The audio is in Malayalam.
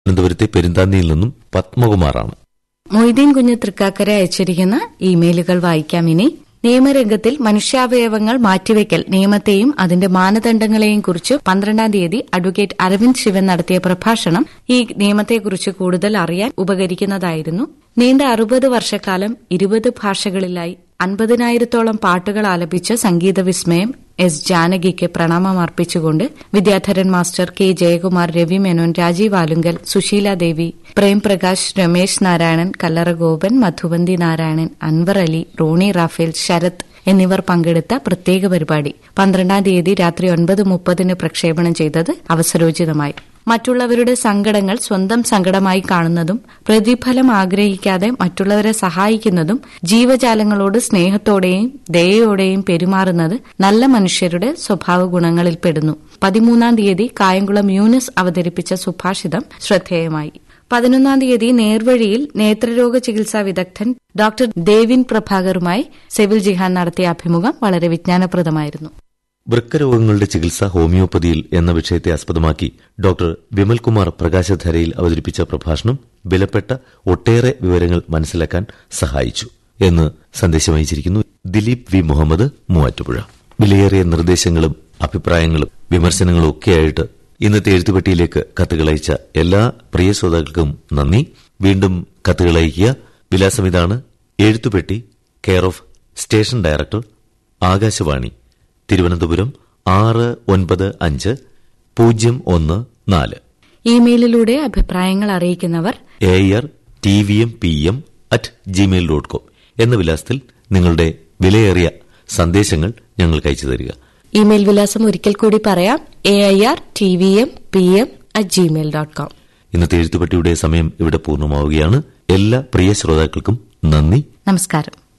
തിരുവനന്തപുരത്തെ പെരുന്താന്നിയിൽ നിന്നും പത്മകുമാറാണ് മൊയ്തീൻ കുഞ്ഞ് തൃക്കാക്കര അയച്ചിരിക്കുന്ന ഇമെയിലുകൾ വായിക്കാം ഇനി നിയമരംഗത്തിൽ മനുഷ്യാവയവങ്ങൾ മാറ്റിവെക്കൽ നിയമത്തെയും അതിന്റെ മാനദണ്ഡങ്ങളെയും കുറിച്ച് പന്ത്രണ്ടാം തീയതി അഡ്വക്കേറ്റ് അരവിന്ദ് ശിവൻ നടത്തിയ പ്രഭാഷണം ഈ നിയമത്തെക്കുറിച്ച് കൂടുതൽ അറിയാൻ ഉപകരിക്കുന്നതായിരുന്നു നീണ്ട അറുപത് വർഷക്കാലം ഇരുപത് ഭാഷകളിലായി അൻപതിനായിരത്തോളം പാട്ടുകൾ ആലപിച്ച സംഗീത വിസ്മയം എസ് ജാനകിക്ക് പ്രണാമം അർപ്പിച്ചുകൊണ്ട് Vidyadharan master K Jayakumar Ravi Menon Rajeev Alunkal Susheela Devi Premprakash Ramesh Narayanan Kallara Gopan Madhuvanthi Narayanan Anwar Ali Ronnie Raphael Sharath എന്നിവർ പങ്കെടുത്ത പ്രത്യേക പരിപാടി പന്ത്രണ്ടാം തീയതി രാത്രി ഒൻപത് മുപ്പതിന് പ്രക്ഷേപണം ചെയ്തത് അവസരോചിതമായി മറ്റുള്ളവരുടെ സങ്കടങ്ങൾ സ്വന്തം സങ്കടമായി കാണുന്നതും പ്രതിഫലം ആഗ്രഹിക്കാതെ മറ്റുള്ളവരെ സഹായിക്കുന്നതും ജീവജാലങ്ങളോട് സ്നേഹത്തോടെയും ദയയോടെയും പെരുമാറുന്നത് നല്ല മനുഷ്യരുടെ സ്വഭാവ ഗുണങ്ങളിൽപ്പെടുന്നു പതിമൂന്നാം തീയതി കായംകുളം യൂനിസ് അവതരിപ്പിച്ച സുഭാഷിതം ശ്രദ്ധേയമായി പതിനൊന്നാം തീയതി നേർവഴിയിൽ നേത്രരോഗ ചികിത്സാ വിദഗ്ധൻ ഡോക്ടർ ദേവിൻ പ്രഭാകറുമായി സെവിൽ ജിഹാൻ നടത്തിയ അഭിമുഖം വളരെ വിജ്ഞാനപ്രദമായിരുന്നു വൃക്കരോഗങ്ങളുടെ ചികിത്സ ഹോമിയോപ്പതിയിൽ എന്ന വിഷയത്തെ ആസ്പദമാക്കി ഡോക്ടർ വിമൽകുമാർ പ്രകാശധാരയിൽ അവതരിപ്പിച്ച പ്രഭാഷണം വിലപ്പെട്ട ഒട്ടേറെ വിവരങ്ങൾ മനസ്സിലാക്കാൻ സഹായിച്ചു എന്ന് സന്ദേശം അയച്ചിരിക്കുന്നു ദിലീപ് വി മുഹമ്മദ് മൂവാറ്റുപുഴ വിലയേറിയ നിർദ്ദേശങ്ങളും അഭിപ്രായങ്ങളും വിമർശനങ്ങളും ഒക്കെയായിട്ട് ഇന്നത്തെ എഴുത്തുപെട്ടിയിലേക്ക് കത്തുകളയച്ച എല്ലാ പ്രിയ ശ്രോതാക്കൾക്കും നന്ദി വീണ്ടും കത്തുകളയക്കുക വിലാസം ഇതാണ് എഴുത്തുപെട്ടി care of station director Akashvani Thiruvananthapuram ആറ് ഒൻപത് അഞ്ച് പൂജ്യം ഒന്ന് നാല് ഇമെയിലിലൂടെ അഭിപ്രായങ്ങൾ അറിയിക്കുന്നവർ A R T V M P M at Gmail dot com എന്ന വിലാസത്തിൽ നിങ്ങളുടെ വിലയേറിയ സന്ദേശങ്ങൾ ഞങ്ങൾക്ക് അയച്ചു തരിക ഇമെയിൽ വിലാസം ഒരിക്കൽ കൂടി പറയാം A I R T V M P M at Gmail dot com ഇന്നത്തെ എഴുത്തുപട്ടിയുടെ സമയം ഇവിടെ പൂർണ്ണമാവുകയാണ് എല്ലാ പ്രിയ ശ്രോതാക്കൾക്കും നന്ദി നമസ്കാരം